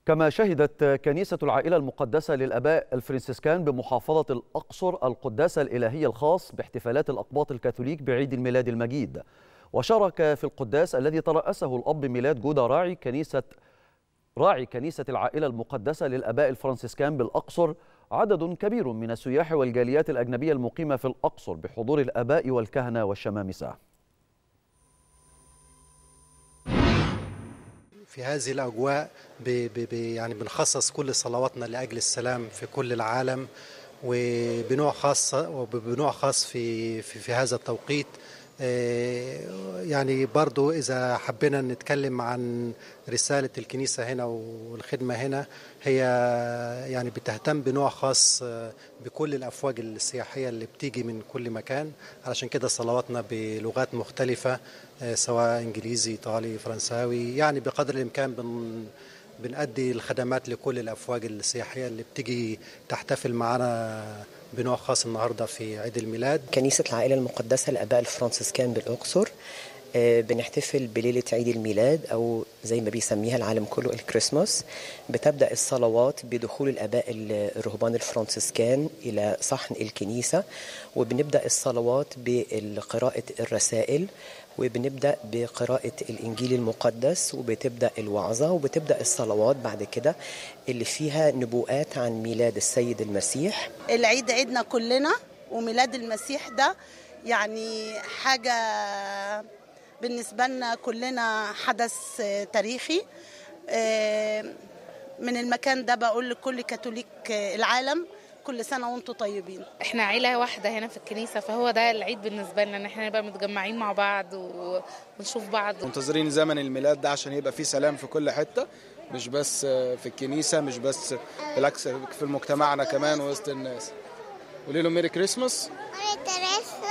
كما شهدت كنيسة العائلة المقدسة للآباء الفرنسيسكان بمحافظة الأقصر القداس الإلهي الخاص باحتفالات الأقباط الكاثوليك بعيد الميلاد المجيد وشارك في القداس الذي ترأسه الأب ميلاد جودا راعي كنيسة راعي كنيسة العائلة المقدسة للآباء الفرنسيسكان بالأقصر عدد كبير من السياح والجاليات الأجنبية المقيمة في الأقصر بحضور الآباء والكهنة والشمامسة في هذه الأجواء ب ب يعني بنخصص كل صلواتنا لأجل السلام في كل العالم وبنوع خاص وبنوع خاص في في, في هذا التوقيت يعني برضو إذا حبينا نتكلم عن رسالة الكنيسة هنا والخدمة هنا هي يعني بتهتم بنوع خاص بكل الأفواج السياحية اللي بتيجي من كل مكان علشان كده صلواتنا بلغات مختلفة سواء إنجليزي إيطالي فرنساوي يعني بقدر الإمكان بن بنأدي الخدمات لكل الأفواج السياحية اللي بتيجي تحتفل معنا بنوع خاص النهارده في عيد الميلاد كنيسة العائلة المقدسة لآباء الفرنسيسكان بالأقصر بنحتفل بليلة عيد الميلاد أو زي ما بيسميها العالم كله الكريسماس بتبدأ الصلوات بدخول الآباء الرهبان الفرنسيسكان إلى صحن الكنيسة وبنبدأ الصلوات بقراءة الرسائل وبنبدا بقراءه الانجيل المقدس وبتبدا الوعظه وبتبدا الصلوات بعد كده اللي فيها نبوءات عن ميلاد السيد المسيح العيد عيدنا كلنا وميلاد المسيح ده يعني حاجه بالنسبه لنا كلنا حدث تاريخي من المكان ده بقول لكل كاثوليك العالم كل سنه وانتم طيبين احنا عيله واحده هنا في الكنيسه فهو ده العيد بالنسبه لنا ان احنا نبقى متجمعين مع بعض ونشوف بعض منتظرين زمن الميلاد ده عشان يبقى فيه سلام في كل حته مش بس في الكنيسه مش بس بالعكس في مجتمعنا كمان وسط الناس قولي له ميري كريسماس ميري كريسماس